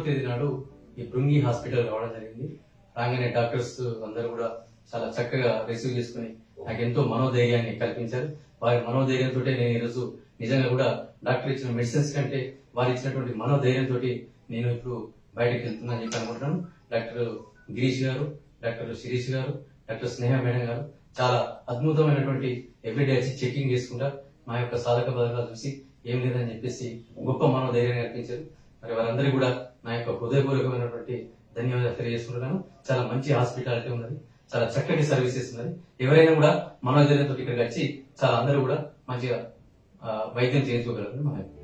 తేదీ నాడు ఈ భృంగి హాస్పిటల్ రావడం జరిగింది రాగానే డాక్టర్స్ అందరూ కూడా చాలా చక్కగా రిసీవ్ చేసుకుని నాకు ఎంతో మనోధైర్యాన్ని కల్పించారు వారి మనోధైర్యంతో నేను ఈరోజు నిజంగా కూడా డాక్టర్ ఇచ్చిన మెడిసిన్స్ కంటే వారు ఇచ్చినటువంటి మనోధైర్యంతో నేను ఇప్పుడు బయటకు వెళ్తున్నా అని చెప్పి అనుకుంటున్నాను డాక్టర్ గిరీష్ గారు డాక్టర్ శిరీష్ గారు డాక్టర్ స్నేహ మేడం గారు చాలా అద్భుతమైనటువంటి ఎవ్రీడే వచ్చి చెకింగ్ చేసుకుంటా మా యొక్క సాధక బాధకాలు చూసి ఏం లేదని చెప్పేసి గొప్ప మనోధైర్యాన్ని కల్పించారు మరి వారందరికీ కూడా నా యొక్క హృదయపూర్వకమైనటువంటి ధన్యవాదాలు తెలియజేసుకుంటున్నాను చాలా మంచి హాస్పిటాలిటీ ఉన్నది చాలా చక్కటి సర్వీసెస్ ఉన్నది ఎవరైనా కూడా మనోధైర్యంతో ఇక్కడికి వచ్చి చాలా అందరూ కూడా మంచిగా ఆ, వైద్యం చేయించుకోగలరు మా యొక్క